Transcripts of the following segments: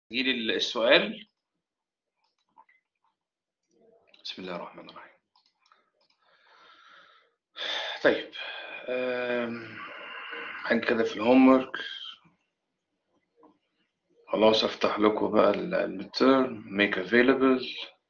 يجي السؤال بسم الله الرحمن الرحيم طيب حاجة كده في الهوم ورك خلاص افتح لكم بقى المتر make available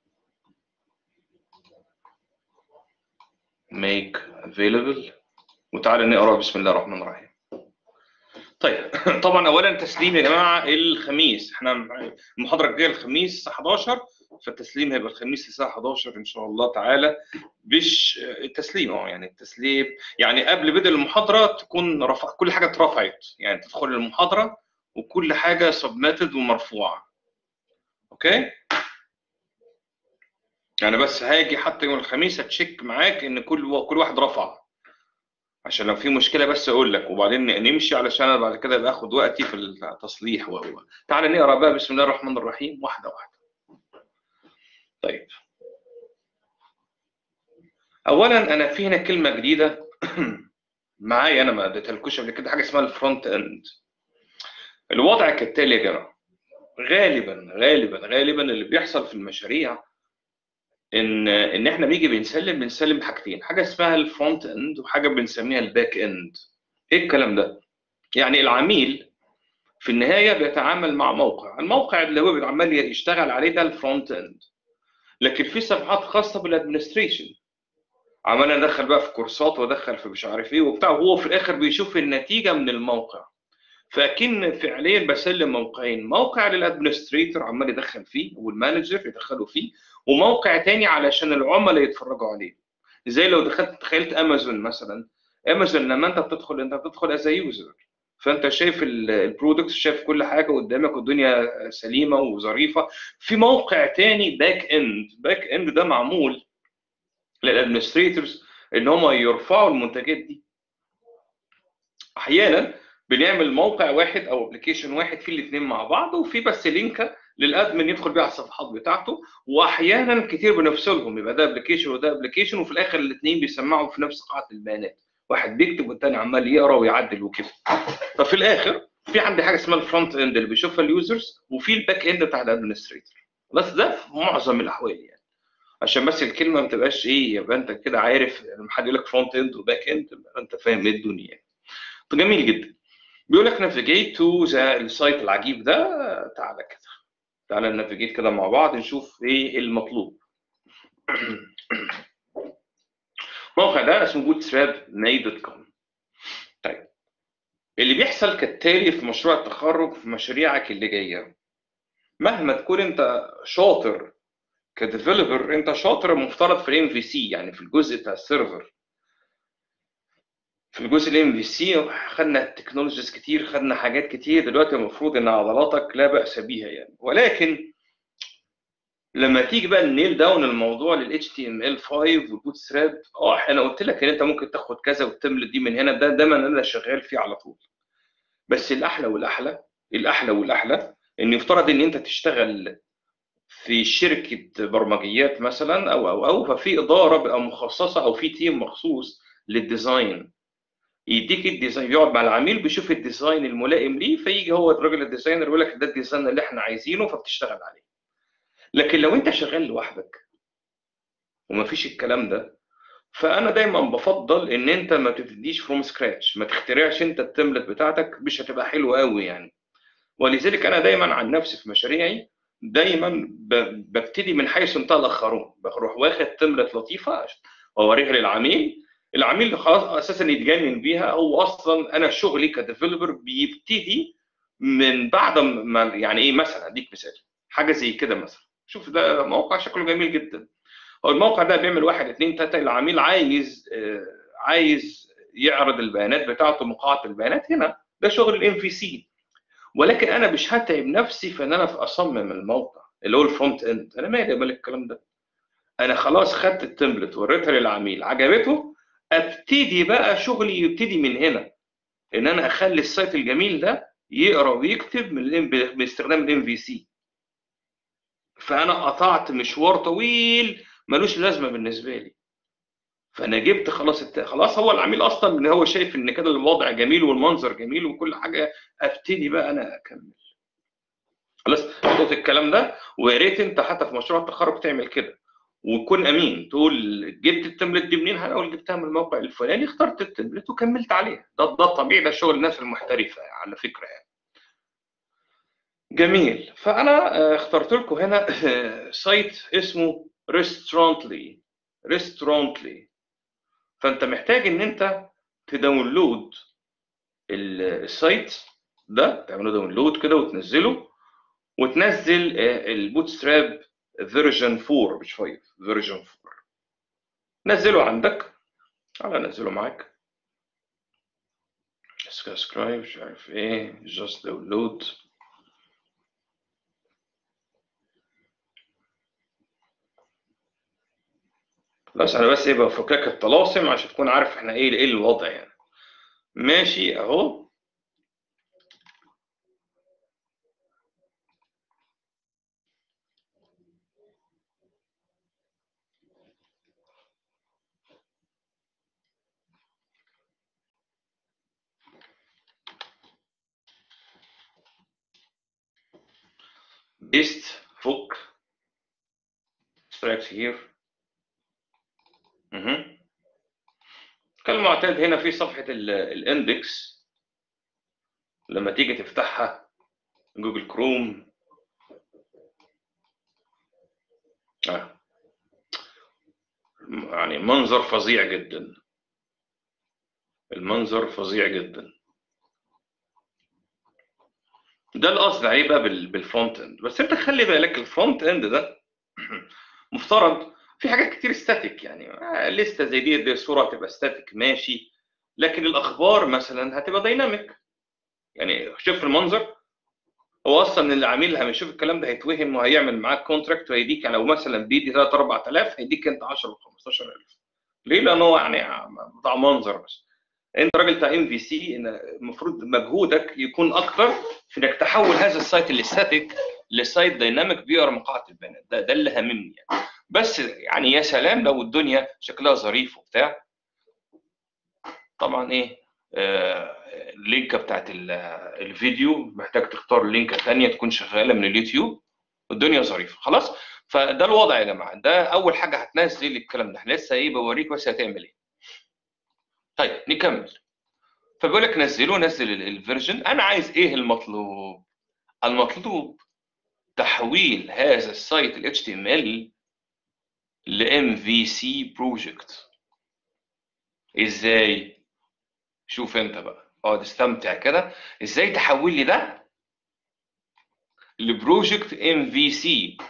make available وتعالى نقرا بسم الله الرحمن الرحيم طيب طبعا اولا تسليم يا جماعه الخميس احنا المحاضره الجايه الخميس الساعه 11 فالتسليم هيبقى الخميس الساعه 11 ان شاء الله تعالى مش التسليم اه يعني التسليم يعني قبل بدء المحاضره تكون رفع كل حاجه اترفعت يعني تدخل المحاضره وكل حاجه سبميتد ومرفوعه اوكي يعني بس هاجي حتى يوم الخميس اتشيك معاك ان كل كل واحد رفع عشان لو في مشكله بس اقول لك وبعدين نمشي علشان انا بعد كده باخد وقتي في التصليح و تعال نقرا بقى بسم الله الرحمن الرحيم واحده واحده طيب اولا انا في هنا كلمه جديده معايا انا ما اديتهالكوش قبل كده حاجه اسمها الفرونت اند الوضع كالتالي يا جماعه غالبا غالبا غالبا اللي بيحصل في المشاريع ان ان احنا بنيجي بنسلم بنسلم بحاجتين حاجه اسمها الفرونت اند وحاجه بنسميها الباك اند ايه الكلام ده يعني العميل في النهايه بيتعامل مع موقع الموقع اللي هو عمال يشتغل عليه ده الفرونت اند لكن في صفحات خاصه بالادمنستريشن عمال ادخل بقى في كورسات وادخل في مش عارف ايه وبتاع وهو في الاخر بيشوف النتيجه من الموقع فاكن فعليا بسلم موقعين موقع للادمنستريتور عمال يدخل فيه والمانجر يدخلوا فيه وموقع تاني علشان العملاء يتفرجوا عليه زي لو دخلت تخيلت امازون مثلا امازون لما انت بتدخل انت بتدخل از يوزر فانت شايف البرودكت شايف كل حاجه قدامك والدنيا سليمه وظريفه في موقع تاني باك اند باك اند ده معمول للادمنستريتورز ان هم يرفعوا المنتجات دي احيانا بنعمل موقع واحد او ابلكيشن واحد فيه الاثنين مع بعض وفي بس لينك للادمن يدخل بيها على الصفحات بتاعته واحيانا كتير بنفصلهم يبقى ده ابلكيشن وده ابلكيشن وفي الاخر الاثنين بيسمعوا في نفس قاعده البيانات واحد بيكتب والتاني عمال يقرا ويعدل وكده ففي الاخر في عندي حاجه اسمها الفرونت اند اللي بيشوفها اليوزرز وفي الباك اند بتاع الادمنستريتور بس ده في معظم الاحوال يعني عشان بس الكلمه ما تبقاش ايه يبقى انت كده عارف لما حد يقول لك فرونت اند وباك اند انت فاهم ايه الدنيا يعني جميل جدا بيقول لك نافيجيت تو ذا السايت العجيب ده تعالى كده تعالى نافيجيت كده مع بعض نشوف ايه المطلوب الموقع ده اسمه بوت ستراب ماي دوت كوم طيب اللي بيحصل كالتالي في مشروع التخرج في مشاريعك اللي جايه مهما تكون انت شاطر كديفلوبر انت شاطر مفترض في الام في سي يعني في الجزء بتاع السيرفر في الجزء الام في سي خدنا تكنولوجيز كتير خدنا حاجات كتير دلوقتي المفروض ان عضلاتك لا باس بيها يعني ولكن لما تيجي بقى النيل داون الموضوع لل HTML5 والبوت ستراب اه انا قلت لك ان انت ممكن تاخد كذا وتملى دي من هنا ده دايما انا شغال فيه على طول بس الاحلى والاحلى الاحلى والاحلى ان يفترض ان انت تشتغل في شركه برمجيات مثلا او او او ففي اداره بقى مخصصه او في تيم مخصوص للديزاين يديك الديزاين يقعد مع العميل بيشوف الديزاين الملائم ليه فيجي هو الراجل الديزاينر يقول لك ده الديزاين اللي احنا عايزينه فبتشتغل عليه لكن لو انت شغال لوحدك ومفيش الكلام ده فانا دايما بفضل ان انت ما تبتديش فروم سكراتش ما تخترعش انت التملت بتاعتك مش هتبقى حلوه قوي يعني ولذلك انا دايما عن نفسي في مشاريعي دايما ببتدي من حيث انتهى الاخرون بروح واخد تملت لطيفه واوريها للعميل العميل خلاص اساسا يتجنن بيها هو اصلا انا شغلي كديفلوبر بيبتدي من بعد ما يعني ايه مثلا اديك مثال حاجه زي كده مثلا شوف ده موقع شكله جميل جدا هو الموقع ده بيعمل واحد اثنين ثلاثه العميل عايز عايز يعرض البيانات بتاعته من قاعده البيانات هنا ده شغل الام في سي ولكن انا مش هتعب نفسي في ان انا في اصمم الموقع اللي هو الفرونت اند انا مالي مال الكلام ده انا خلاص خدت التمبلت وريتها للعميل عجبته ابتدي بقى شغلي يبتدي من هنا ان انا اخلي السايت الجميل ده يقرا ويكتب من باستخدام الام في سي فانا قطعت مشوار طويل ملوش لازمه بالنسبه لي فانا جبت خلاص الت... خلاص هو العميل اصلا ان هو شايف ان كده الوضع جميل والمنظر جميل وكل حاجه ابتدي بقى انا اكمل خلاص خطوط الكلام ده ويا ريت انت حتى في مشروع التخرج تعمل كده وتكون امين تقول جبت التمبلت دي منين هنقول جبتها من الموقع الفلاني اخترت التمبلت وكملت عليها ده ده الطبيعي ده شغل الناس المحترفه على فكره يعني جميل فانا آه، اخترت لكم هنا سايت اسمه ريستورانتلي ريستورانتلي فانت محتاج ان انت تداونلود ال- السايت ده تعمله داونلود كده وتنزله وتنزل البوت ستراب فيرجن 4 مش 5 فيرجن 4 نزله عندك تعالى نزله معاك سبسكرايب مش عارف ايه جاست داونلود بس انا بس ايه بفك لك الطلاسم عشان تكون عارف احنا ايه ايه الوضع يعني ماشي اهو بيست فوق extract here مهم. كالمعتاد هنا في صفحة الاندكس لما تيجي تفتحها جوجل كروم آه. يعني منظر فظيع جدا المنظر فظيع جدا ده القصد عليه بقى بال- بالفرونت اند بس انت خلي بالك الفرونت اند ده مفترض في حاجات كتير ستاتيك يعني آه، لسته زي دي دي صوره هتبقى ستاتيك ماشي لكن الاخبار مثلا هتبقى دايناميك يعني شوف المنظر هو اصلا اللي عاملها لما يشوف الكلام ده هيتوهم وهيعمل معاك كونتراكت وهيديك لو مثلا بيدي 3 4000 هيديك انت 10 15000 ليه؟ لان هو يعني بتاع منظر بس انت راجل بتاع ام في سي المفروض مجهودك يكون اكتر في انك تحول هذا السايت الاستاتيك لسايت دايناميك بيقرا من قاعده البيانات ده, ده اللي هاممني يعني بس يعني يا سلام لو الدنيا شكلها ظريف وبتاع طبعا ايه آه اللينكه بتاعت ال- الفيديو محتاج تختار لينكه ثانيه تكون شغاله من اليوتيوب والدنيا ظريفه خلاص فده الوضع يا جماعه ده اول حاجه هتنزل الكلام ده احنا لسه ايه بوريك بس هتعمل ايه طيب نكمل فبيقول لك نزله نزل ال- الفيرجن انا عايز ايه المطلوب المطلوب تحويل هذا السايت ال HTML ل MVC project ازاي شوف انت بقى اقعد استمتع كده ازاي تحول لي ده لبروجكت MVC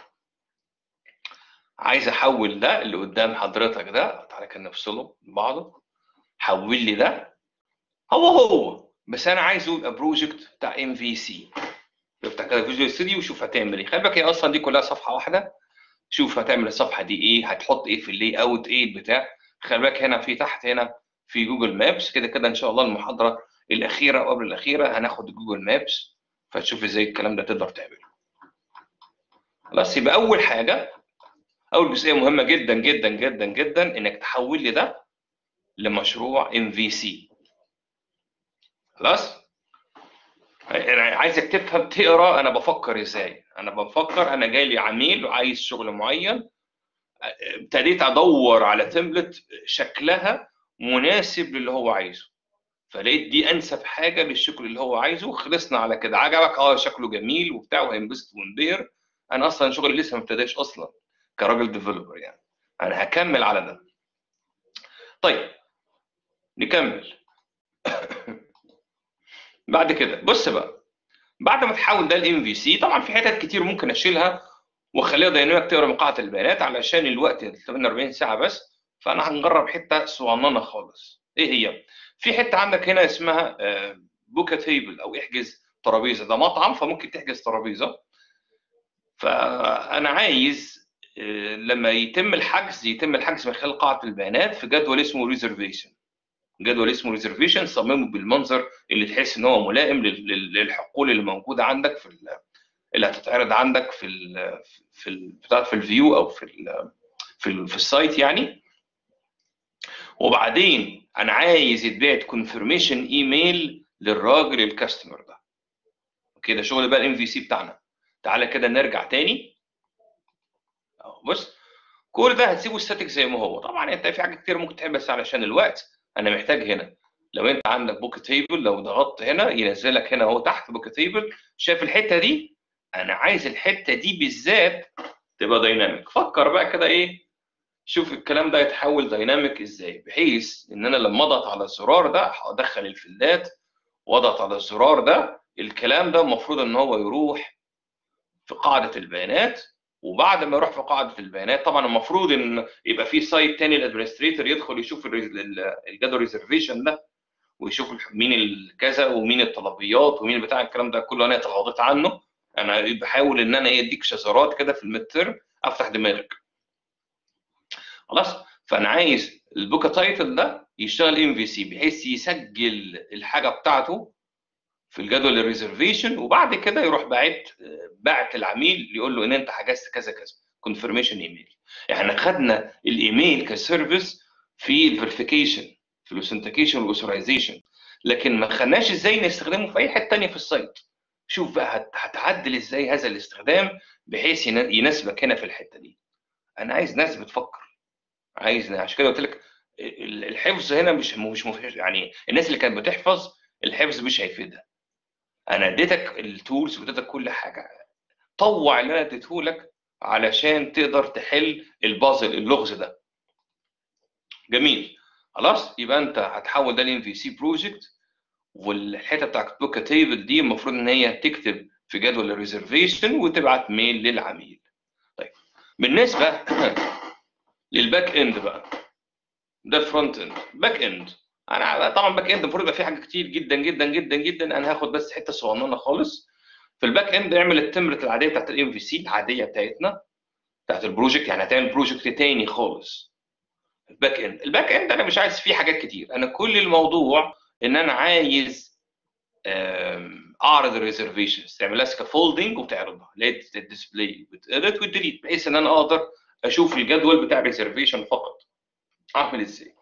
عايز احول ده اللي قدام حضرتك ده تعالى كده نفصله من بعضه حول لي ده هو هو بس انا عايزه يبقى بروجكت بتاع ام في سي افتح كده فيجوال ستوديو وشوف هتعمل ايه خلي بالك هي اصلا دي كلها صفحه واحده شوف هتعمل الصفحه دي ايه هتحط ايه في اللي اوت ايه البتاع خلي بالك هنا في تحت هنا في جوجل مابس كده كده ان شاء الله المحاضره الاخيره وقبل الاخيره هناخد جوجل مابس فتشوف ازاي الكلام ده تقدر تعمله خلاص يبقى اول حاجه اول جزئيه مهمه جدا جدا جدا جدا انك تحول لي ده لمشروع ام في سي خلاص انا عايزك تفهم تقرا انا بفكر ازاي انا بفكر انا جاي لي عميل وعايز شغل معين ابتديت ادور على تمبلت شكلها مناسب للي هو عايزه فلقيت دي انسب حاجه للشكل اللي هو عايزه خلصنا على كده عجبك اه شكله جميل وبتاع وهينبسط وينبهر انا اصلا شغلي لسه ما ابتداش اصلا كراجل ديفلوبر يعني انا هكمل على ده طيب نكمل بعد كده بص بقى بعد ما تحول ده الام في سي طبعا في حتت كتير ممكن اشيلها واخليها دايناميك تقرا من قاعده البيانات علشان الوقت 48 ساعه بس فانا هنجرب حته صغننه خالص ايه هي في حته عندك هنا اسمها بوكا تيبل او احجز ترابيزه ده مطعم فممكن تحجز ترابيزه فانا عايز آه، لما يتم الحجز يتم الحجز من خلال قاعده البيانات في جدول اسمه ريزرفيشن جدول اسمه ريزرفيشن صممه بالمنظر اللي تحس ان هو ملائم لل- لل- للحقول اللي موجوده عندك في ال- اللي هتتعرض عندك في ال في ال بتاع في الفيو او في ال في, ال في السايت يعني وبعدين انا عايز يتبعت كونفirmation ايميل للراجل الكاستمر ده كده شغل بقى الام في سي بتاعنا تعالى كده نرجع تاني اهو بص كل ده هتسيبه ستاتيك زي ما هو طبعا انت في حاجات كتير ممكن تعمل بس علشان الوقت انا محتاج هنا لو انت عندك بوك تيبل لو ضغطت هنا ينزلك هنا اهو تحت بوك تيبل شايف الحته دي انا عايز الحته دي بالذات تبقى دايناميك فكر بقى كده ايه شوف الكلام ده يتحول دايناميك ازاي بحيث ان انا لما اضغط على الزرار ده هدخل الفلات واضغط على الزرار ده الكلام ده المفروض ان هو يروح في قاعده البيانات وبعد ما يروح في قاعده البيانات طبعا المفروض ان يبقى في سايت تاني الادمنستريتور يدخل يشوف الجدول ريزرفيشن ده ويشوف مين الكذا ومين الطلبيات ومين بتاع الكلام ده كله انا اتغاضيت عنه انا بحاول ان انا اديك شذرات كده في الميد ترم افتح دماغك خلاص فانا عايز البوكا تايتل ده يشتغل ام في سي بحيث يسجل الحاجه بتاعته في الجدول الريزرفيشن وبعد كده يروح باعت باعت العميل يقول له ان انت حجزت كذا كذا كونفirmation ايميل احنا خدنا الايميل كسيرفيس في الفيريفيكيشن في الاوثنتيكيشن والاوثرايزيشن لكن ما خدناش ازاي نستخدمه في اي حته ثانيه في السايت شوف بقى هتعدل ازاي هذا الاستخدام بحيث يناسبك هنا في الحته دي انا عايز ناس بتفكر عايز عشان كده قلت لك الحفظ هنا مش مش مفيش يعني الناس اللي كانت بتحفظ الحفظ مش هيفيدها انا اديتك التولز واديتك كل حاجه طوع اللي انا اديته لك علشان تقدر تحل البازل اللغز ده جميل خلاص يبقى انت هتحول ده لام في سي بروجكت والحته بتاعت بوكا تيبل دي المفروض ان هي تكتب في جدول الريزرفيشن وتبعت ميل للعميل طيب بالنسبه للباك اند بقى ده فرونت اند باك اند انا طبعا باك اند المفروض يبقى فيه حاجات كتير جدا جدا جدا جدا انا هاخد بس حته صغننه خالص في الباك اند اعمل التمرت العاديه بتاعت الام في سي العاديه بتاعتنا بتاعت البروجكت يعني هتعمل بروجكت تاني خالص الباك اند الباك اند انا مش عايز فيه حاجات كتير انا كل الموضوع ان انا عايز اعرض الريزرفيشنز تعمل لها سكافولدنج وتعرضها اللي هي الديسبلاي وتedit وتديليت بحيث ان انا اقدر اشوف الجدول بتاع الريزرفيشن فقط اعمل ازاي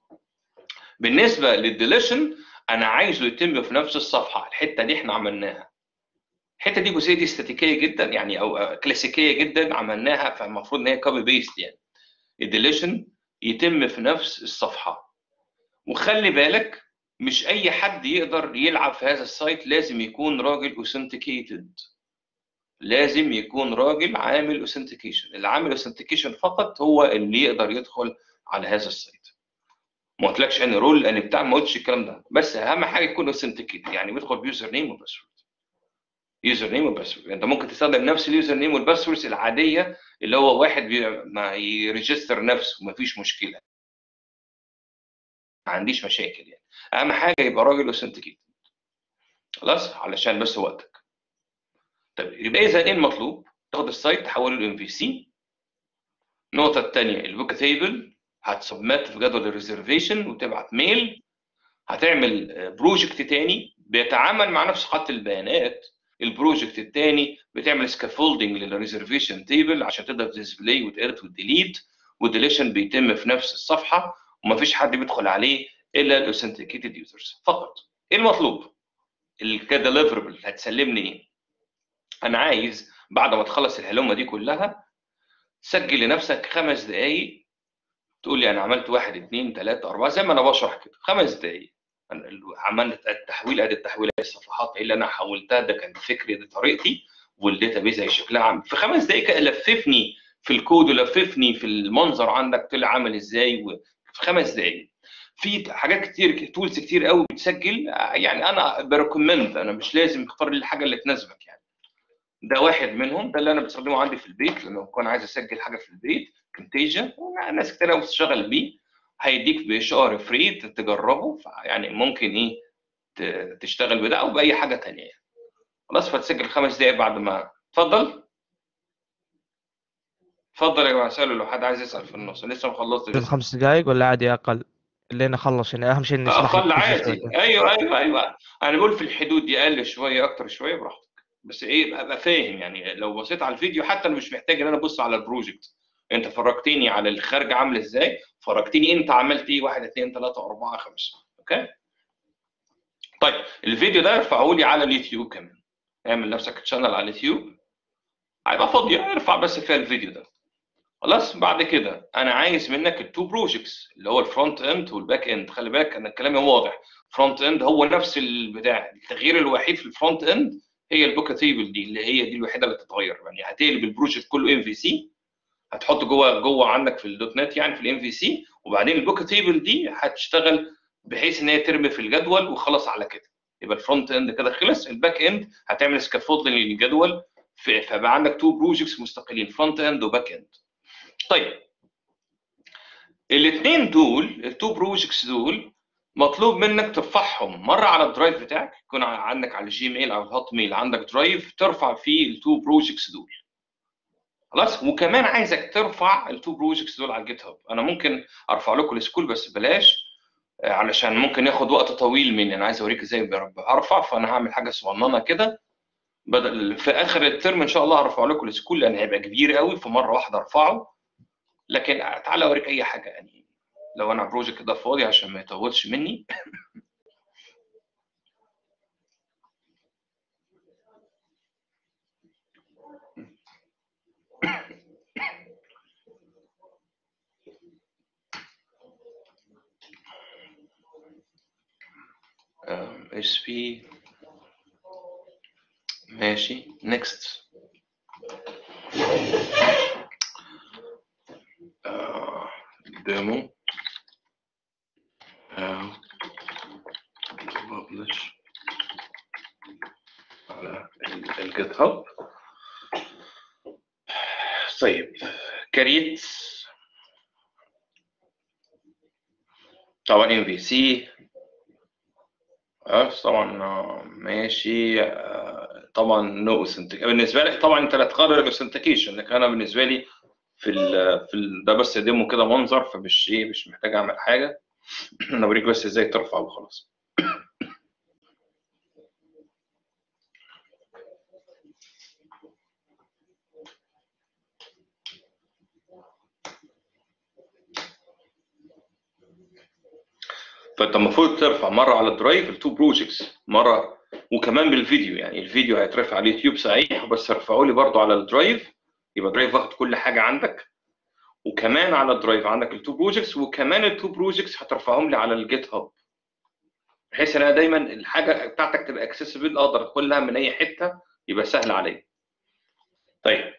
بالنسبه للديليشن انا عايزه يتم في نفس الصفحه الحته دي احنا عملناها الحته دي جزئيه دي استاتيكيه جدا يعني او كلاسيكيه جدا عملناها فالمفروض ان هي كوبي بيست يعني الديليشن يتم في نفس الصفحه وخلي بالك مش اي حد يقدر يلعب في هذا السايت لازم يكون راجل اوثنتيكيتد لازم يكون راجل عامل اوثنتيكيشن اللي عامل اوثنتيكيشن فقط هو اللي يقدر يدخل على هذا السايت ما قلتلكش انا رول انا بتاع ما قلتش الكلام ده بس اهم حاجه يكون اوثنتيكيتد يعني بيدخل بيوزر نيم وباسورد يوزر نيم وباسورد انت ممكن تستخدم نفس اليوزر نيم والباسورد العاديه اللي هو واحد ما يريجستر نفسه ومفيش مشكله ما عنديش مشاكل يعني اهم حاجه يبقى راجل اوثنتيكيتد خلاص علشان بس وقتك طيب يبقى اذا ايه المطلوب؟ تاخد السايت تحوله لام في سي النقطه الثانيه البوك تيبل هتسبمت في جدول الريزرفيشن وتبعت ميل هتعمل بروجكت تاني بيتعامل مع نفس خط البيانات البروجكت الثاني بتعمل سكافولدنج للريزرفيشن تيبل عشان تقدر تديسبلاي وتقرت وتديليت والديليشن بيتم في نفس الصفحه ومفيش حد بيدخل عليه الا الاوثنتيكيتد يوزرز فقط ايه المطلوب الكديليفربل هتسلمني ايه انا عايز بعد ما تخلص الهلومه دي كلها سجل لنفسك خمس دقائق تقول لي انا عملت واحد اثنين ثلاثه اربعه زي ما انا بشرح كده خمس دقائق عملت التحويل ادي التحويل ادي الصفحات اللي انا حولتها ده كان فكري دي طريقتي والداتا بيز هي شكلها عامل في خمس دقائق لففني في الكود ولففني في المنظر عندك طلع عامل ازاي في خمس دقائق في حاجات كتير تولز كتير قوي بتسجل يعني انا بريكومند انا مش لازم تختار الحاجه اللي تناسبك يعني ده واحد منهم ده اللي انا بستخدمه عندي في البيت لما بكون عايز اسجل حاجه في البيت كونتيجن ناس كتير قوي بتشتغل بيه هيديك بشهر فري تجربه يعني ممكن ايه تشتغل بده او باي حاجه ثانيه يعني. خلاص فتسجل خمس دقائق بعد ما اتفضل اتفضل يا جماعه اسالوا لو حد عايز يسال في النص لسه ما خلصتش خمس دقائق ولا عادي اقل لين اخلص يعني اهم شيء اني اقل عادي ايوه ايوه ايوه انا بقول في الحدود دي اقل شويه اكتر شويه براحتك بس ايه ابقى فاهم يعني لو بصيت على الفيديو حتى انا مش محتاج ان انا ابص على البروجكت انت فرجتني على الخارج عامل ازاي فرجتني انت عملت ايه واحد اثنين ثلاثه اربعه خمسه اوكي طيب الفيديو ده ارفعه لي على اليوتيوب كمان اعمل نفسك تشانل على اليوتيوب هيبقى فاضيه ارفع بس فيها الفيديو ده خلاص بعد كده انا عايز منك التو بروجكتس اللي هو الفرونت اند والباك اند خلي بالك انا كلامي واضح فرونت اند هو نفس البتاع التغيير الوحيد في الفرونت اند هي البوكا تيبل دي اللي هي دي الوحيده اللي تتغير يعني هتقلب البروجكت كله ام في سي هتحط جوه جوه عندك في الدوت نت يعني في الام في سي وبعدين البوكا تيبل دي هتشتغل بحيث ان هي ترمي في الجدول وخلاص على كده يبقى الفرونت اند كده خلص الباك اند هتعمل سكافولدنج للجدول فبقى عندك تو بروجكتس مستقلين فرونت اند وباك اند طيب الاثنين دول التو بروجكتس دول مطلوب منك ترفعهم مره على الدرايف بتاعك يكون عندك على الجيميل او الهوت ميل عندك درايف ترفع فيه التو بروجكتس دول خلاص وكمان عايزك ترفع التو بروجكتس دول على الجيت هاب انا ممكن ارفع لكم السكول بس بلاش علشان ممكن ياخد وقت طويل مني انا عايز اوريك ازاي ارفع فانا هعمل حاجه صغننه كده بدل في اخر الترم ان شاء الله هرفع لكم السكول لان هيبقى كبير قوي في مره واحده ارفعه لكن تعالى اوريك اي حاجه يعني لو انا بروجكت ده فاضي عشان ما يطولش مني اس بي ماشي نيكست ديمو how to publish على الجيت هاب طيب كريت طبعا ام في سي طبعا ماشي طبعا نو no بالنسبه لك طبعا انت لا تقرر الاوثنتيكيشن لكن انا بالنسبه لي في ال في ال ده بس ديمو كده منظر فمش ايه مش محتاج اعمل حاجه انا بوريك بس ازاي ترفع وخلاص فانت المفروض ترفع مره على الدرايف التو بروجكتس مره وكمان بالفيديو يعني الفيديو هيترفع على اليوتيوب صحيح بس ارفعوا لي برضه على الدرايف يبقى درايف واخد كل حاجه عندك وكمان على الدرايف عندك التو بروجكتس وكمان التو بروجكتس هترفعهم لي على الجيت هاب بحيث ان انا دايما الحاجه بتاعتك تبقى اكسسبل اقدر ادخلها من اي حته يبقى سهل عليا. طيب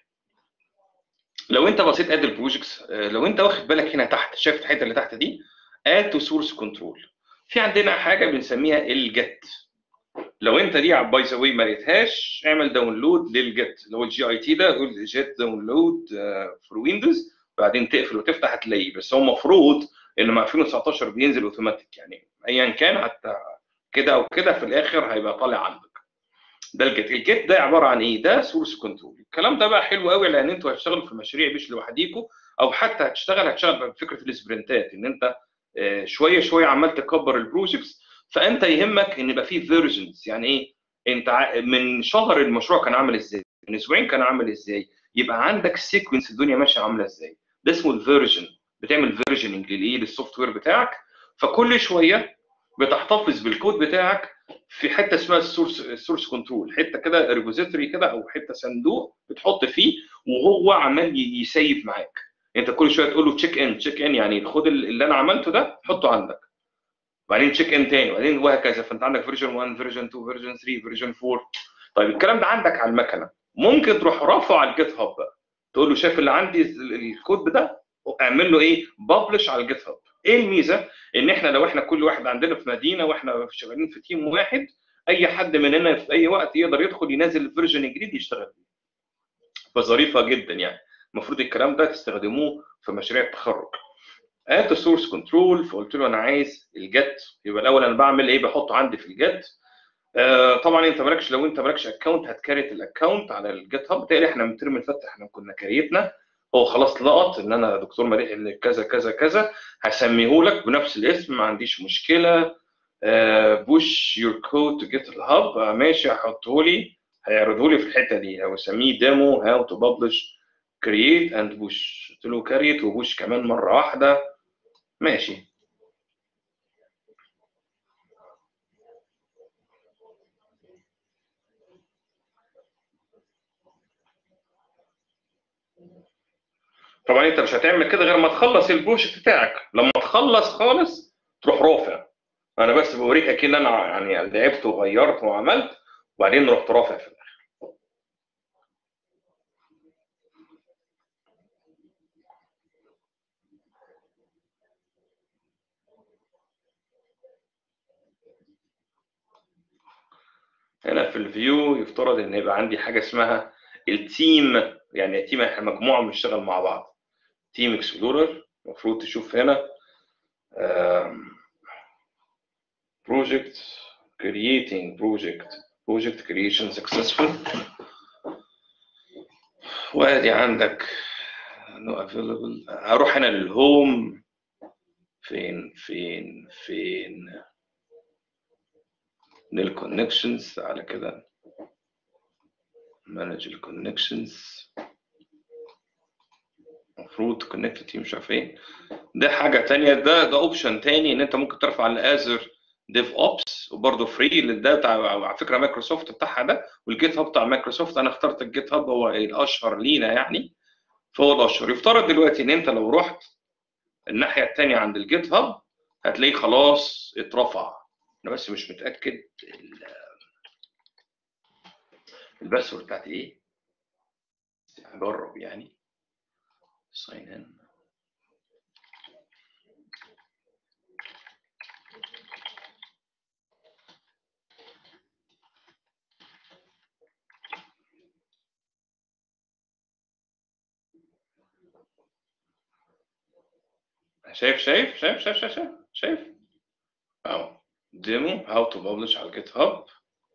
لو انت بصيت اد البروجكتس لو انت واخد بالك هنا تحت شايف الحته اللي تحت دي اد تو سورس كنترول في عندنا حاجه بنسميها الجت لو انت دي باي ذا واي ما لقيتهاش اعمل داونلود للجت اللي هو الجي اي تي ده قول جيت داونلود فور ويندوز بعدين تقفل وتفتح هتلاقيه بس هو المفروض ان مع 2019 بينزل اوتوماتيك يعني ايا كان حتى كده او كده في الاخر هيبقى طالع عندك ده الجيت الجيت ده عباره عن ايه ده سورس كنترول الكلام ده بقى حلو قوي لان انتوا هتشتغلوا في مشاريع مش لوحديكم او حتى هتشتغل هتشتغل بفكره السبرنتات ان انت شويه شويه عمال تكبر البروجكتس فانت يهمك ان يبقى فيه فيرجنز يعني ايه انت من شهر المشروع كان عامل ازاي من اسبوعين كان عامل ازاي يبقى عندك سيكونس الدنيا ماشيه عامله ازاي ده اسمه الفيرجن بتعمل فيرجننج للايه للسوفت وير بتاعك فكل شويه بتحتفظ بالكود بتاعك في حته اسمها السورس السورس كنترول حته كده ريبوزيتوري كده او حته صندوق بتحط فيه وهو عمال يسيف معاك انت كل شويه تقول له تشيك ان تشيك ان يعني خد اللي انا عملته ده حطه عندك بعدين تشيك ان تاني وبعدين وهكذا فانت عندك فيرجن 1 فيرجن 2 فيرجن 3 فيرجن 4 طيب الكلام ده عندك على المكنه ممكن تروح رافعه على الجيت هاب بقى تقول له شايف اللي عندي الكود ده اعمل له ايه ببلش على الجيت هاب ايه الميزه ان احنا لو احنا كل واحد عندنا في مدينه واحنا شغالين في تيم واحد اي حد مننا في اي وقت يقدر يدخل ينزل الفيرجن الجديد يشتغل بيه فظريفه جدا يعني المفروض الكلام ده تستخدموه في مشاريع التخرج اد سورس كنترول فقلت له انا عايز الجت يبقى الاول انا بعمل ايه بحطه عندي في الجت آه طبعا انت مالكش لو انت مالكش اكونت هتكريت الاكونت على الجيت هاب بالتالي احنا من الترم اللي فات احنا كنا كريتنا هو خلاص لقط ان انا دكتور مليح كذا كذا كذا هسميه لك بنفس الاسم ما عنديش مشكله بوش يور كود تو جيت الهاب ماشي هحطه لي هيعرضه لي في الحته دي او اسميه ديمو هاو تو ببلش كرييت اند بوش قلت له كريت وبوش كمان مره واحده ماشي طبعا انت مش هتعمل كده غير ما تخلص البروجكت بتاعك لما تخلص خالص تروح رافع انا بس بوريك اكيد انا يعني لعبت وغيرت وعملت وبعدين رحت رافع في الاخر هنا في الفيو يفترض ان يبقى عندي حاجه اسمها التيم يعني تيم احنا مجموعه بنشتغل مع بعض تيم اكسبلورر المفروض تشوف هنا project creating project project creation successful وادي عندك no available هروح هنا للهوم فين فين فين للكونكشنز على كده manage الكونكشنز المفروض كونكت تيم مش عارف ايه ده حاجه تانية ده ده اوبشن تاني ان انت ممكن ترفع الازر ديف اوبس وبرده فري ده بتاع على فكره مايكروسوفت بتاعها ده والجيت هاب بتاع مايكروسوفت انا اخترت الجيت هاب هو الاشهر لينا يعني فهو الاشهر يفترض دلوقتي ان انت لو رحت الناحيه الثانيه عند الجيت هاب هتلاقيه خلاص اترفع انا بس مش متاكد الباسورد بتاعتي ايه هجرب يعني sign in شايف شايف شايف شايف شايف شايف شايف اهو ديمو هاو تو ببلش على الجيت هاب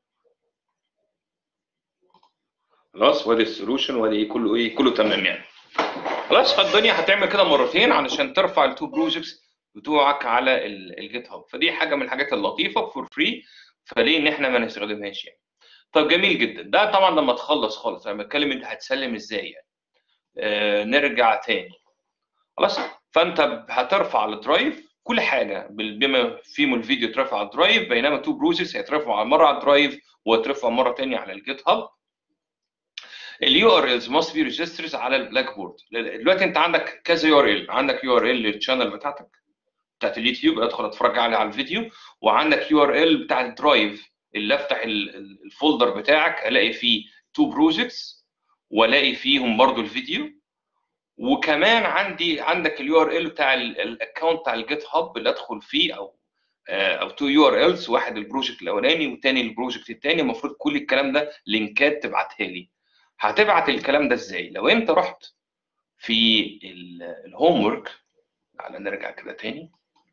خلاص وادي السولوشن وادي كله ايه كله تمام يعني خلاص الدنيا هتعمل كده مرتين علشان ترفع التو بروجكتس بتوعك على الجيت هاب فدي حاجه من الحاجات اللطيفه فور فري فليه ان احنا ما نستخدمهاش يعني طب جميل جدا ده طبعا لما تخلص خالص انا بتكلم انت هتسلم ازاي يعني آه نرجع تاني خلاص فانت هترفع على الدرايف كل حاجه بما فيه الفيديو اترفع على الدرايف بينما تو بروجكتس هيترفعوا مره على الدرايف وهيترفعوا مره ثانيه على الجيت هاب اليو ار ايلز ماست بي ريجسترز على البلاك بورد دلوقتي انت عندك كذا يو ار ال عندك يو ار ال للشانل بتاعتك بتاعت اليوتيوب ادخل اتفرج عليه على الفيديو وعندك يو ار ال بتاع الدرايف اللي افتح الفولدر بتاعك الاقي فيه تو بروجكتس والاقي فيهم برضو الفيديو وكمان عندي عندك اليو ار ال بتاع الاكونت بتاع الجيت هاب اللي ادخل فيه او او تو يو ار الز واحد البروجكت الاولاني والثاني البروجكت الثاني المفروض كل الكلام ده لينكات تبعتها لي هتبعت الكلام ده ازاي لو انت رحت في الهوم ورك تعالى نرجع كده تاني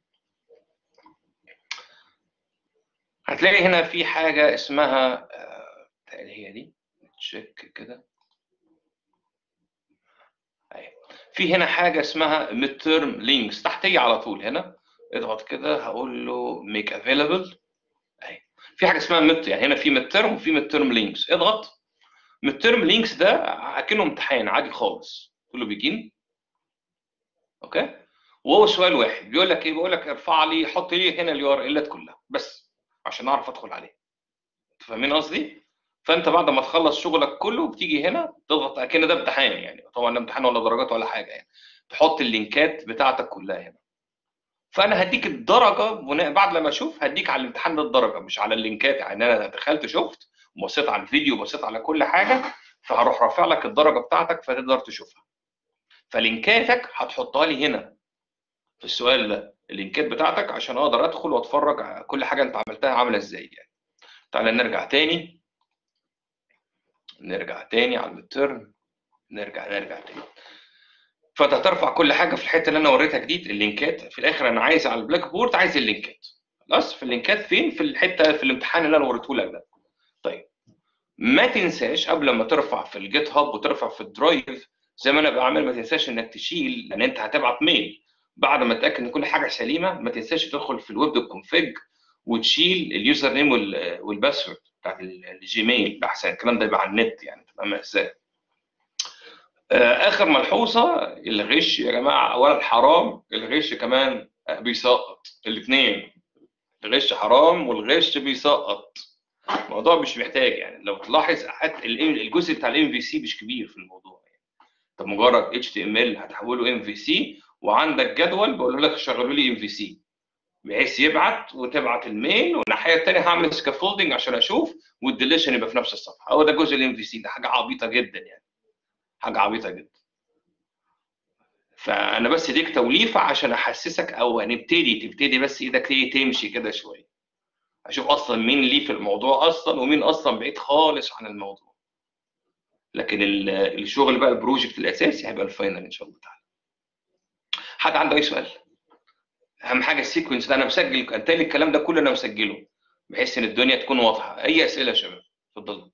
هتلاقي هنا في حاجه اسمها تقريبا هي دي تشيك كده ايوه في هنا حاجه اسمها ميد تيرم لينكس تحتيه على طول هنا اضغط كده هقول له ميك افيلبل اهي في حاجه اسمها ميد يعني هنا في ميد تيرم وفي ميد تيرم لينكس اضغط ميد تيرم لينكس ده اكنه امتحان عادي خالص كله بيجين اوكي وهو سؤال واحد بيقول لك ايه بيقول لك ارفع لي حط لي هنا اليو ار الات كلها بس عشان اعرف ادخل عليه فاهمين قصدي فانت بعد ما تخلص شغلك كله بتيجي هنا تضغط اكن ده امتحان يعني طبعا ده امتحان ولا درجات ولا حاجه يعني تحط اللينكات بتاعتك كلها هنا فانا هديك الدرجه بناء بعد لما اشوف هديك على الامتحان ده الدرجه مش على اللينكات يعني انا دخلت شفت بصيت على الفيديو بصيت على كل حاجه فهروح رافع لك الدرجه بتاعتك فتقدر تشوفها فلينكاتك هتحطها لي هنا في السؤال ده اللينكات بتاعتك عشان اقدر ادخل واتفرج على كل حاجه انت عملتها عامله ازاي يعني تعالى نرجع تاني نرجع تاني على المترم نرجع نرجع تاني فانت هترفع كل حاجه في الحته اللي انا وريتها جديد اللينكات في الاخر انا عايز على البلاك بورد عايز اللينكات خلاص في اللينكات فين في الحته في الامتحان اللي انا وريته لك ده طيب ما تنساش قبل ما ترفع في الجيت هاب وترفع في الدرايف زي ما انا بعمل ما تنساش انك تشيل لان انت هتبعت ميل بعد ما تتاكد ان كل حاجه سليمه ما تنساش تدخل في الويب دوت كونفيج وتشيل اليوزر نيم والباسورد بتاعت الجيميل احسن الكلام ده يبقى على النت يعني تبقى مأساة اخر ملحوظه الغش يا جماعه اولا حرام الغش كمان بيسقط الاثنين الغش حرام والغش بيسقط الموضوع مش محتاج يعني لو تلاحظ حتى الجزء بتاع الام في سي مش كبير في الموضوع يعني طب مجرد اتش تي ام ال هتحوله ام في سي وعندك جدول بقول لك شغلوا لي ام في سي بحيث يبعت وتبعت الميل والناحيه الثانيه هعمل سكافولدنج عشان اشوف والديليشن يبقى في نفس الصفحه هو ده جزء الام في سي ده حاجه عبيطه جدا يعني حاجه عبيطه جدا فانا بس ديك توليفه عشان احسسك او هنبتدي تبتدي بس ايدك ايه تمشي كده شويه اشوف اصلا مين ليه في الموضوع اصلا ومين اصلا بعيد خالص عن الموضوع لكن ال- الشغل بقى البروجكت الاساسي هيبقى الفاينل ان شاء الله تعالى حد عنده اي سؤال اهم حاجه السيكونس ده انا مسجل انت الكلام ده كله انا مسجله بحيث ان الدنيا تكون واضحه اي اسئله يا شباب اتفضلوا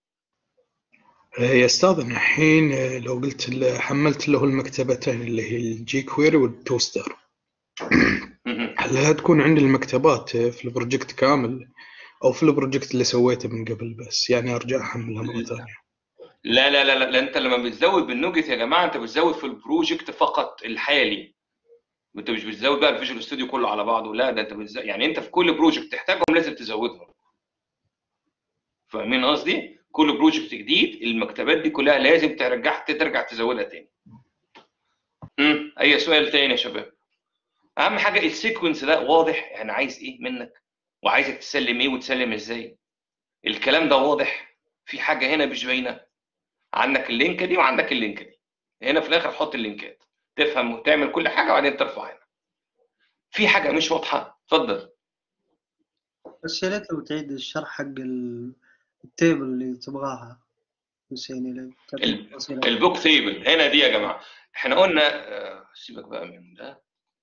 يا استاذ انا الحين آه، لو قلت ل- حملت له المكتبتين اللي هي الجي كويري والتوستر مهم. هل هتكون عندي المكتبات آه، في البروجكت كامل او في البروجكت اللي سويته من قبل بس يعني ارجع احملها مره ثانيه لا لا لا لا لا، انت لما بتزود بالنوجت يا جماعه انت بتزود في البروجكت فقط الحالي انت مش بتزود بقى الفيجوال ستوديو كله على بعضه لا ده انت بتزود يعني انت في كل بروجكت تحتاجهم لازم تزودهم فاهمين قصدي؟ كل بروجكت جديد المكتبات دي كلها لازم ترجع ترجع تزودها تاني. امم اي سؤال تاني يا شباب؟ اهم حاجه السيكونس ده واضح يعني عايز ايه منك وعايزك تسلم ايه وتسلم ازاي. الكلام ده واضح في حاجه هنا مش باينه عندك اللينك دي وعندك اللينك دي هنا في الاخر حط اللينكات تفهم وتعمل كل حاجه وبعدين ترفع هنا في حاجه مش واضحه اتفضل بس يا ريت لو تعيد الشرح حق ال- التيبل اللي تبغاها بس يعني لو تعطيك ال- تفاصيل البوك تيبل هنا دي يا جماعه احنا قلنا آه، سيبك بقى من ده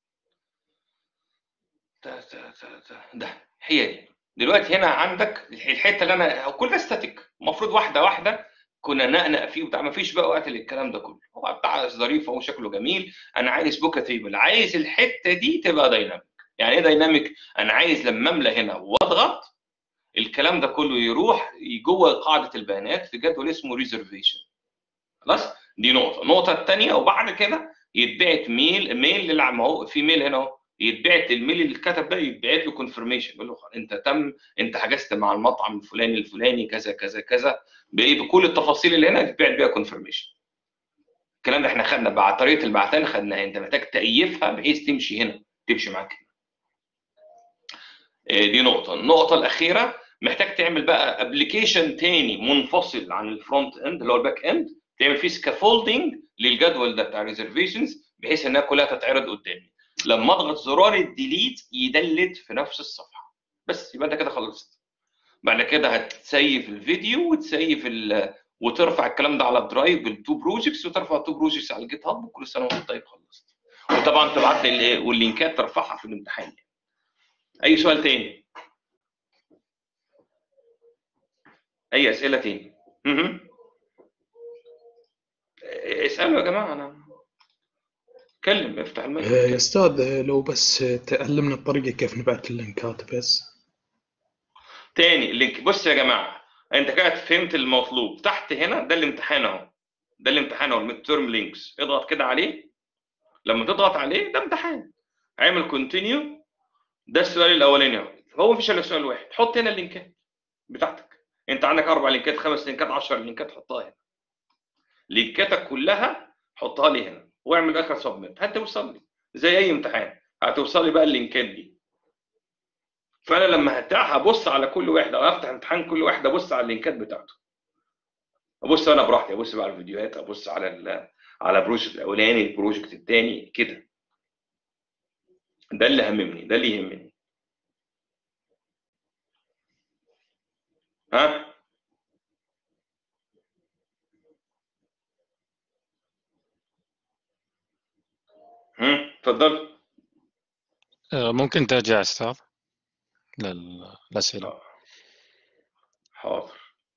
ده ده ده ده, ده. هي دي دلوقتي هنا عندك الحته اللي انا هو كل ده ستاتيك المفروض واحده واحده كنا نقنق فيه وبتاع ما فيش بقى وقت للكلام ده كله هو بتاع ظريف وهو شكله جميل انا عايز بوك تيبل عايز الحته دي تبقى دايناميك يعني ايه دايناميك انا عايز لما املى هنا واضغط الكلام ده كله يروح جوه قاعده البيانات في جدول اسمه ريزرفيشن خلاص دي نقطه النقطه الثانيه وبعد كده يتبعت ميل ميل للع- ما هو في ميل هنا اهو يتبعت الميل اللي اتكتب ده يتبعت له كونفirmation يقول له خلاص انت تم انت حجزت مع المطعم الفلاني الفلاني كذا كذا كذا بايه بكل التفاصيل اللي هنا يتبعت بيها كونفirmation الكلام ده احنا خدنا بعد طريقه البعثان خدناها انت محتاج تأيفها بحيث تمشي هنا تمشي معاك هنا آه، دي نقطه النقطه الاخيره محتاج تعمل بقى ابلكيشن تاني منفصل عن الفرونت اند اللي هو الباك اند تعمل فيه سكافولدنج للجدول ده بتاع ريزرفيشنز بحيث انها كلها تتعرض قدامي لما اضغط زرار الديليت يدلت في نفس الصفحه بس يبقى انت كده خلصت بعد كده هتسيف الفيديو وتسيف ال وترفع الكلام ده على الدرايف بالتو بروجكتس وترفع التو بروجكتس على الجيت هاب وكل سنه وانت طيب خلصت وطبعا تبعت لي ال- واللينكات ترفعها في الامتحان اي سؤال تاني اي اسئله تاني مهم. اسالوا يا جماعه انا اتكلم افتح المايك آه، يا استاذ آه، لو بس آه، تعلمنا الطريقه كيف نبعث اللينكات بس تاني اللينك بص يا جماعه انت كده فهمت المطلوب تحت هنا ده الامتحان اهو ده الامتحان اهو الميد تيرم لينكس اضغط كده عليه لما تضغط عليه ده امتحان اعمل كونتينيو ده السؤال الاولاني اهو هو مفيش الا سؤال واحد حط هنا اللينكات بتاعتك انت عندك اربع لينكات خمس لينكات 10 لينكات حطها هنا لينكاتك كلها حطها لي هنا واعمل اخر سبميت هتوصل لي زي اي امتحان هتوصل لي بقى اللينكات دي فانا لما هتع- هبص على كل واحده او افتح امتحان كل واحده ابص على اللينكات بتاعته ابص انا براحتي ابص بقى على الفيديوهات ابص على ال على البروجكت الاولاني البروجكت الثاني كده ده اللي هممني ده اللي يهمني ها هم اتفضل آه، ممكن ترجع أستاذ للأسئلة حاضر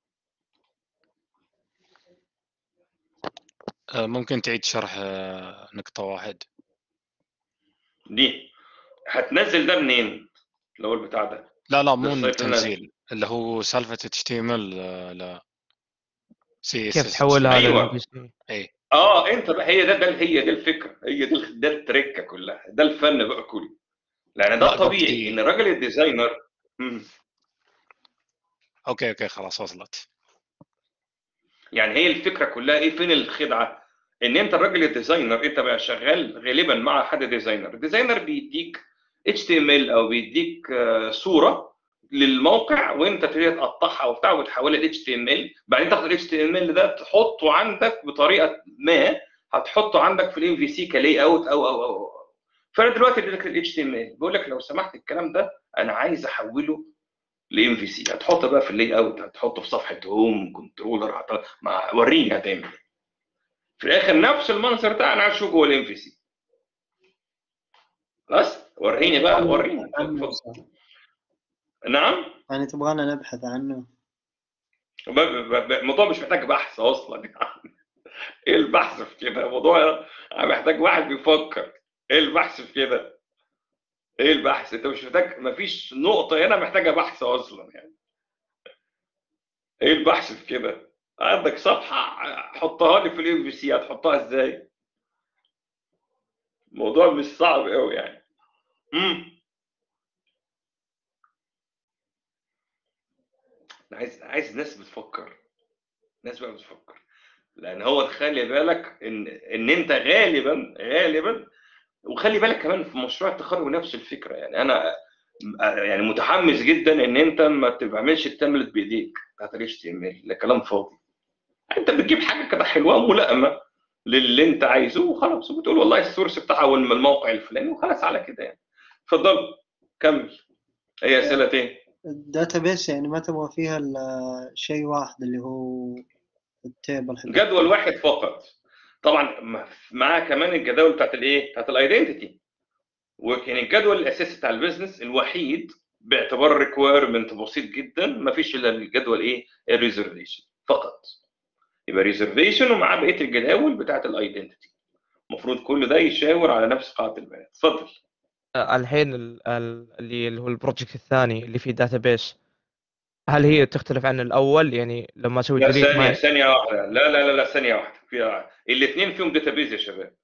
آه، ممكن تعيد شرح آه، نقطة واحد دي هتنزل ده منين الاول بتاع ده لا لا ده مو السايت اللي أنا- التنزيل اللي هو سالفة HTML آه، لا CSS كيف تحولها أيوة. للبي سي اي اه انت بقى هي ده ده هي دي الفكره هي دي ده التركه كلها ده الفن بقى كله لان ده لا، الطبيعي قصدي- ان الراجل الديزاينر مم. اوكي اوكي خلاص وصلت يعني هي الفكره كلها ايه فين الخدعه ان انت الراجل الديزاينر انت بقى شغال غالبا مع حد ديزاينر الديزاينر بيديك HTML او بيديك آه، صوره للموقع وانت تبتدي تقطعها وبتاع وتحولها ل HTML بعدين تاخد ال HTML ده تحطه عندك بطريقه ما هتحطه عندك في الام في سي كلاي اوت او او او فانا دلوقتي اديتك ال HTML بقول لك لو سمحت الكلام ده انا عايز احوله لام في سي هتحطه بقى في اللاي اوت هتحطه في صفحه هوم كنترولر هت... ما وريني هتعمل ايه في الاخر نفس المنظر ده انا عايز اشوفه جوه الام في سي خلاص وريني بقى وريني عنه اتفضل. صح. نعم يعني تبغانا نبحث عنه ب- ب- ب- الموضوع مش محتاج بحث اصلا يعني ايه البحث في كده الموضوع محتاج واحد بيفكر ايه البحث في كده ايه البحث انت مش محتاج مفيش نقطه هنا محتاجه بحث اصلا يعني ايه البحث في كده عندك صفحه حطها لي في الام في سي هتحطها ازاي الموضوع مش صعب قوي يعني امم أنا عايز عايز ناس بتفكر ناس بقى بتفكر لان هو خلي بالك ان ان انت غالبا غالبا وخلي بالك كمان في مشروع التخرج نفس الفكره يعني انا يعني متحمس جدا ان انت ما تعملش التملت بايديك بتاعت الاتش تي ام ال ده كلام فاضي انت بتجيب حاجه كده حلوه ملائمه للي انت عايزه وخلاص وبتقول والله السورس بتاعها من الموقع الفلاني وخلاص على كده يعني اتفضل كمل اي اسئله تاني الداتابيس يعني ما تبغى فيها الا شيء واحد اللي هو التيبل حق جدول واحد فقط طبعا م- معاه كمان الجداول بتاعت الايه بتاعت الايدنتيتي وكان الجدول الاساسي بتاع البيزنس الوحيد باعتبار ريكويرمنت بسيط جدا ما فيش الا الجدول ايه الريزرفيشن فقط يبقى ريزرفيشن ومعاه بقيه الجداول بتاعت الايدنتيتي المفروض كل ده يشاور على نفس قاعده البيانات اتفضل آه، الحين ال- ال- اللي اللي هو البروجكت الثاني اللي فيه داتابيس هل هي تختلف عن الاول يعني لما اسوي لا ديليت ثانيه ما ثانيه واحده لا لا لا لا ثانيه واحده في الاثنين فيهم داتابيز يا شباب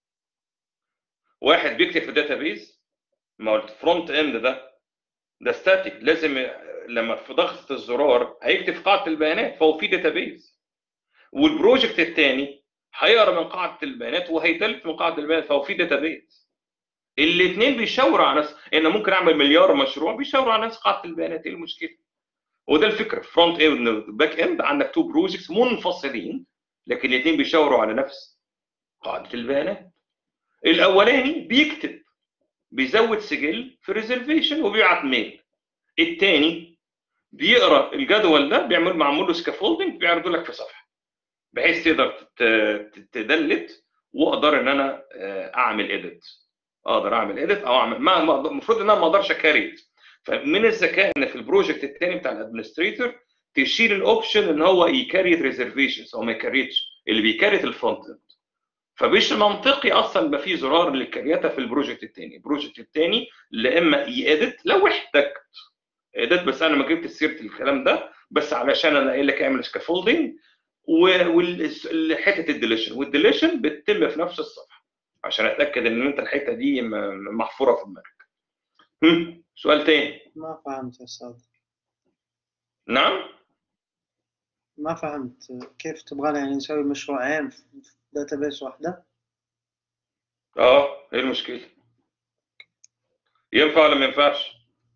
واحد بيكتب في داتابيز ما هو الفرونت اند ده ده ستاتيك لازم لما في ضغطه الزرار هيكتب في قاعده البيانات فهو في داتابيز والبروجكت الثاني هيقرا من قاعده البيانات وهيدلت من قاعده البيانات فهو في داتابيز الاثنين بيشاوروا على نفس ان ممكن اعمل مليار مشروع بيشاوروا على نفس قاعده البيانات ايه المشكله؟ وده الفكره فرونت اند باك اند عندك تو بروجكتس منفصلين لكن الاثنين بيشاوروا على نفس قاعده البيانات الاولاني بيكتب بيزود سجل في ريزرفيشن وبيبعت ميل الثاني بيقرا الجدول ده بيعمل معمول له سكافولدنج بيعرضه لك في صفحه بحيث تقدر ت- ت- تدلت واقدر ان انا آه، اعمل اديت اقدر اعمل اديت او اعمل ما ما- المفروض ان انا ما اقدرش اكاريت فمن الذكاء ان في البروجكت الثاني بتاع الادمنستريتور تشيل الاوبشن ان هو يكاريت ريزرفيشنز او ما يكاريتش اللي بيكاريت الفرونت اند فمش منطقي اصلا يبقى في زرار للكرياتا في البروجكت الثاني البروجكت الثاني لا اما يأدت لو احتجت اديت بس انا ما جبت سيره الكلام ده بس علشان انا قايل لك اعمل سكافولدنج وحته الديليشن والديليشن بتتم في نفس الصفحه عشان اتاكد ان انت الحته دي م- محفوره في دماغك هم، سؤال تاني ما فهمت يا استاذ نعم ما فهمت كيف تبغانا يعني نسوي مشروعين في داتابيس واحدة اه ايه المشكله ينفع ولا ما ينفعش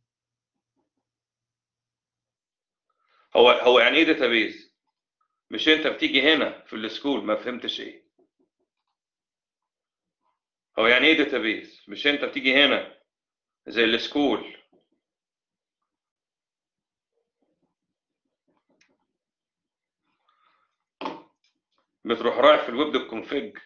هو هو يعني ايه داتابيز مش انت بتيجي هنا في السكول ما فهمتش ايه هو يعني ايه داتابيز مش انت بتيجي هنا زي السكول بتروح رايح في الويب دوت كونفيج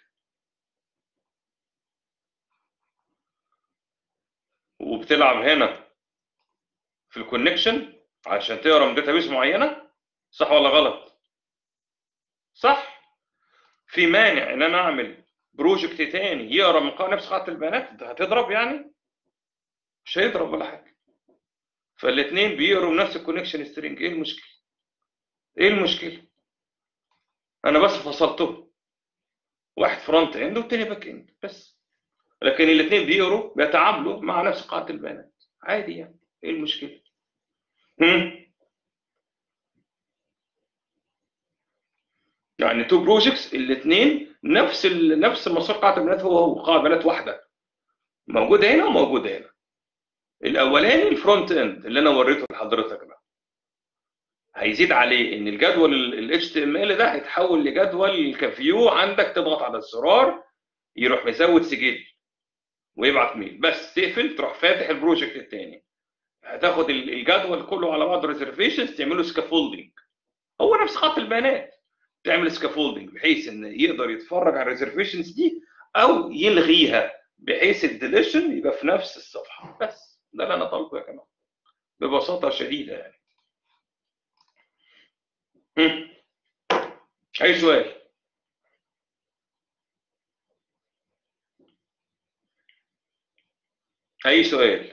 وبتلعب هنا في الكونكشن عشان تقرا من داتابيس معينه صح ولا غلط؟ صح في مانع ان انا اعمل بروجكت تاني يقرا من قا- نفس قاعده البيانات ده هتضرب يعني؟ مش هيضرب ولا حاجه فالاثنين بيقروا نفس الكونكشن سترينج ايه المشكله؟ ايه المشكله؟ انا بس فصلتهم واحد فرونت اند والتاني باك اند بس لكن الاثنين بيقروا بيتعاملوا مع نفس قاعده البيانات عادي يعني ايه المشكله؟ هم؟ يعني تو بروجكتس الاثنين نفس ال... نفس مسار قاعده البيانات هو هو قاعده بيانات واحده موجوده هنا وموجوده هنا الاولاني الفرونت اند اللي انا وريته لحضرتك ده هيزيد عليه ان الجدول ال HTML ده هيتحول لجدول كفيو عندك تضغط على الزرار يروح مزود سجل ويبعت ميل بس تقفل تروح فاتح البروجكت الثاني هتاخد ال- الجدول كله على بعض ريزرفيشنز تعمله سكافولدنج هو نفس خط البيانات تعمل سكافولدنج بحيث ان يقدر يتفرج على الريزرفيشنز دي او يلغيها بحيث الديليشن يبقى في نفس الصفحه بس ده اللي انا طالبه يا جماعه ببساطه شديده يعني هم. اي سؤال اي سؤال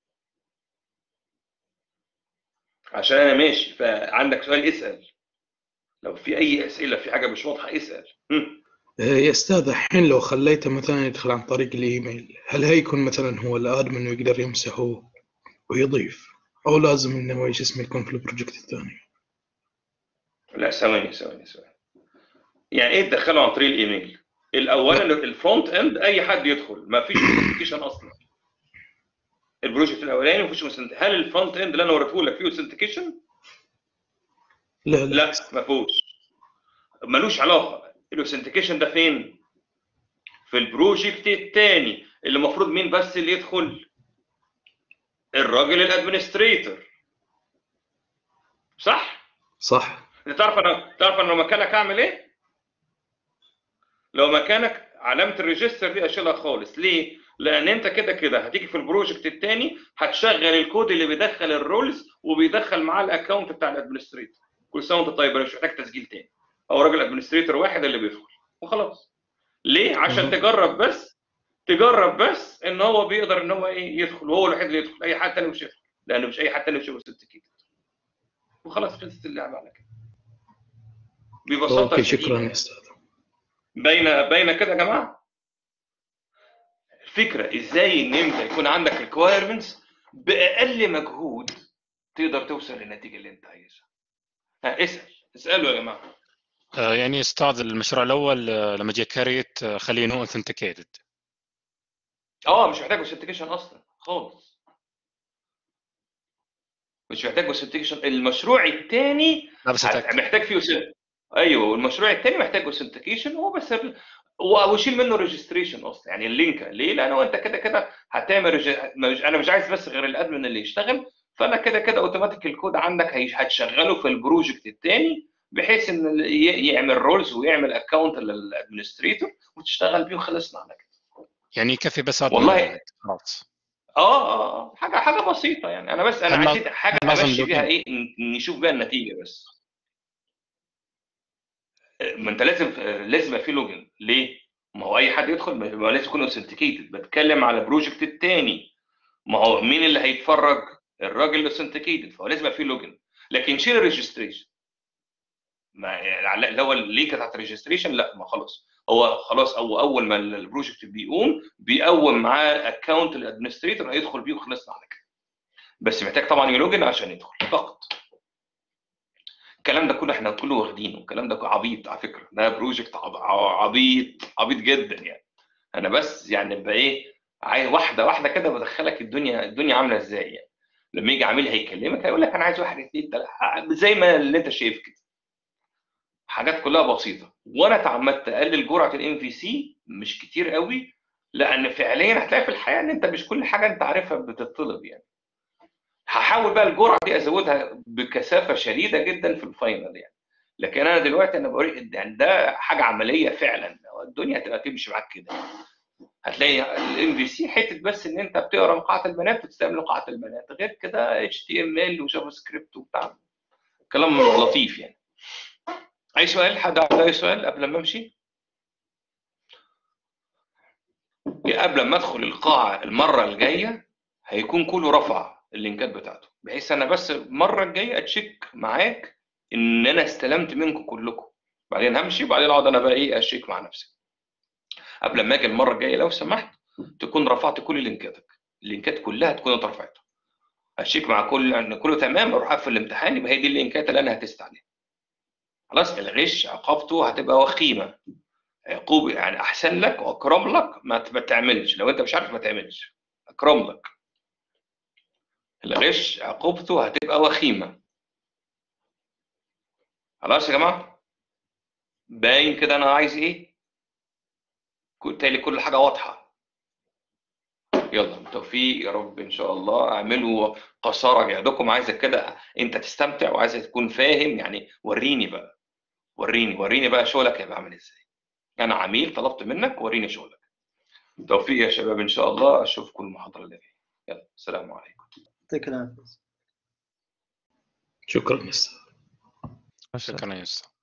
عشان انا ماشي فعندك سؤال اسال لو في اي اسئله في حاجه مش واضحه اسال هم. آه، يا أستاذ الحين لو خليته مثلا يدخل عن طريق الإيميل هل هيكون مثلا هو الآدمن ويقدر يمسحه ويضيف أو لازم إنه ايش اسمه يكون في البروجكت الثاني؟ لا ثواني ثواني ثواني يعني ايه تدخله عن طريق الايميل الاولا الفرونت اند اي حد يدخل ما فيش اوثنتيكيشن اصلا البروجكت الاولاني ما فيش authent- هل الفرونت اند اللي انا وريته لك فيه اوثنتيكيشن لا لا لا ما فيهوش ملوش علاقه الاوثنتيكيشن ده فين في البروجكت الثاني اللي المفروض مين بس اللي يدخل الراجل الادمنستريتور صح صح انت تعرف انا تعرف انا لو مكانك اعمل ايه؟ لو مكانك علامه الريجستر دي اشيلها خالص ليه؟ لان انت كده كده هتيجي في البروجكت الثاني هتشغل الكود اللي بيدخل الرولز وبيدخل معاه الاكونت بتاع الادمنستريتور كل سنه وانت طيب انا مش محتاج تسجيل تاني او راجل ادمنستريتور واحد اللي بيدخل وخلاص ليه؟ عشان مهم. تجرب بس تجرب بس ان هو بيقدر ان هو ايه يدخل وهو الوحيد اللي يدخل اي حد تاني مش يدخل لان مش اي حد تاني مش هيبقى وخلاص خلصت اللعبه على كده ببساطه أوكي شديدة شكرا يا يعني. أستاذ باينه باينه كده يا جماعه الفكره ازاي ان انت يكون عندك ريكوايرمنتس باقل مجهود تقدر توصل للنتيجه اللي انت عايزها ها اسال اسالوا يا جماعه آه، يعني استاذ المشروع الاول آه، لما جاء كريت آه، خليه نو اوثنتيكيتد اه مش محتاج اوثنتيكيشن اصلا خالص مش محتاج اوثنتيكيشن المشروع الثاني لا بس اتاكد محتاج فيه أوثن- ايوه والمشروع الثاني محتاج اوثنتيكيشن هو بس ال- و- وشيل منه ريجستريشن اصلا يعني اللينك ليه؟ لانه انت كده كده هتعمل ريج... مش... انا مش عايز بس غير الادمن اللي يشتغل فانا كده كده اوتوماتيك الكود عندك هي- هتشغله في البروجكت الثاني بحيث ان ال- ي- يعمل رولز ويعمل اكونت للادمنستريتور وتشتغل بيه وخلصنا على كده يعني يكفي بس والله- هذا خلاص اه اه اه حاجه حاجه بسيطه يعني انا بس انا هل عايز حاجه لازم امشي بيها لوجين؟ ايه ن- نشوف بيها النتيجه بس ما انت لازم لازم يبقى في لوجن ليه؟ ما هو اي حد يدخل ما ما لازم يكون اوثنتيكيتد بتكلم على البروجكت الثاني ما هو مين اللي هيتفرج؟ الراجل الاوثنتيكيتد فهو لازم يبقى في لوجن لكن شيل الريجستريشن ما يعني اللي هو اللينك بتاعت الريجستريشن لا ما خلاص هو خلاص هو اول ما البروجكت بيقوم بيقوم معاه اكونت الادمنستريتور هيدخل بيه وخلصنا على كده بس محتاج طبعا يلوجن عشان يدخل فقط الكلام ده كله احنا كله واخدينه الكلام ده كله عبيط على فكره ده بروجكت عب- عبيط عبيط جدا يعني انا بس يعني بقى ايه عايز واحده واحده كده بدخلك الدنيا الدنيا عامله ازاي يعني لما يجي عامل هيكلمك هيقول لك انا عايز واحد اثنين ثلاثه زي ما اللي انت شايف كده حاجات كلها بسيطه وانا تعمدت اقلل جرعه الام في سي مش كتير قوي لان فعليا هتلاقي في الحياه ان انت مش كل حاجه انت عارفها بتطلب يعني هحاول بقى الجرعه دي ازودها بكثافه شديده جدا في الفاينل يعني لكن انا دلوقتي انا بقول يعني ده حاجه عمليه فعلا الدنيا هتبقى تمشي معاك كده هتلاقي الام في سي حته بس ان انت بتقرا من قاعه البيانات وتستعمل قاعه البيانات غير كده اتش تي ام ال وجافا سكريبت وبتاع كلام لطيف يعني اي سؤال حد عنده اي سؤال قبل ما امشي قبل ما ادخل القاعه المره الجايه هيكون كله رفع اللينكات بتاعته بحيث انا بس المره الجايه اتشيك معاك ان انا استلمت منكم كلكم بعدين همشي وبعدين اقعد انا بقى ايه اشيك مع نفسي قبل ما اجي المره الجايه لو سمحت تكون رفعت كل لينكاتك اللينكات كلها تكون انت رفعتها اشيك مع كل ان كله تمام اروح اقفل الامتحان يبقى هي دي اللينكات اللي انا هتست عليها خلاص الغش عقابته هتبقى وخيمه عقوبه يعني احسن لك واكرم لك ما ت- ما تعملش لو انت مش عارف ما تعملش اكرم لك الغش عقوبته هتبقى وخيمه خلاص يا جماعه باين كده انا عايز ايه بالتالي كل حاجه واضحه يلا بالتوفيق يا رب ان شاء الله اعملوا قصارى جهدكم عايزك كده انت تستمتع وعايزك تكون فاهم يعني وريني بقى وريني وريني بقى شغلك هيبقى عامل ازاي انا عميل طلبت منك وريني شغلك توفيق يا شباب ان شاء الله اشوفكم المحاضره اللي جايه يلا السلام عليكم يعطيك العافيه شكرا استاذ السلام. شكرا يا استاذ